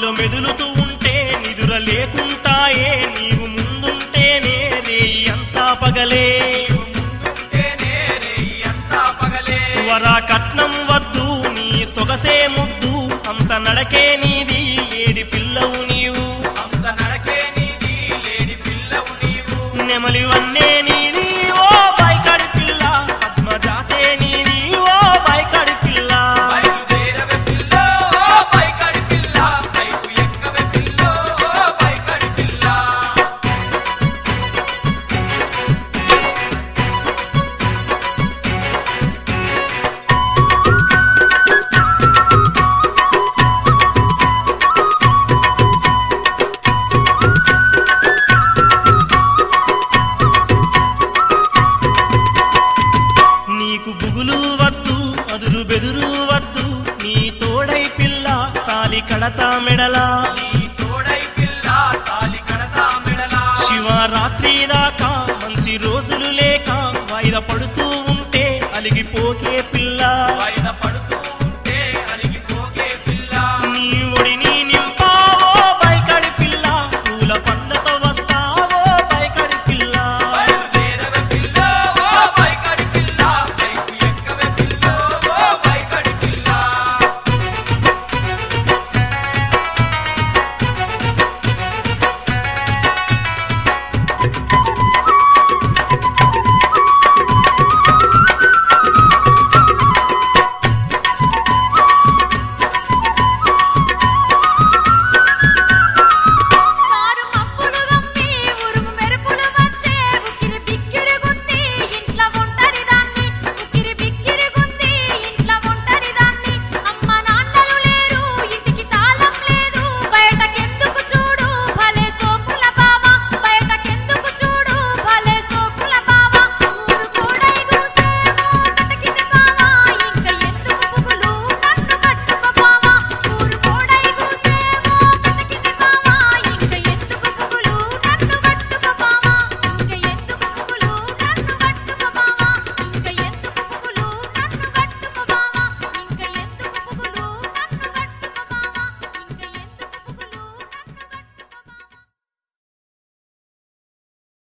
మదిలో మెదులుతూ ఉంటే నిదుర లేకుంటాయే నీవు ముందుంటేనే రేయి అంతా పగలే ముందుంటేనే రేయి అంతా పగలే వరా కట్నం వద్దు నీ సొగసే ముద్దు హంస నడకే నీది లేడి పిల్లవు నీవు హంస నడకే నీది లేడి పిల్లవు నీవు నెమలి వన్నే నీది ఓ బైకడి పిల్ల పద్మజాతే నీది ఓ బైకడి పిల్ల బయలుదేరవే పిల్లో ఓ పైకడి పిల్ల పైకు ఎక్కవే పిల్లో ఓ పైకడి పిల్ల నీకు బుగులు వద్దు అదురు బెదురు వద్దు నీ తోడై పిల్ల తాలి కడతా మెడలా నీ తోడై పిల్ల తాలి కడతా మెడలా శివరాత్రి దాకా మంచి రోజులు లేక వాయిదా పడుతూ ఉంటే అలిగిపోకే పిల్ల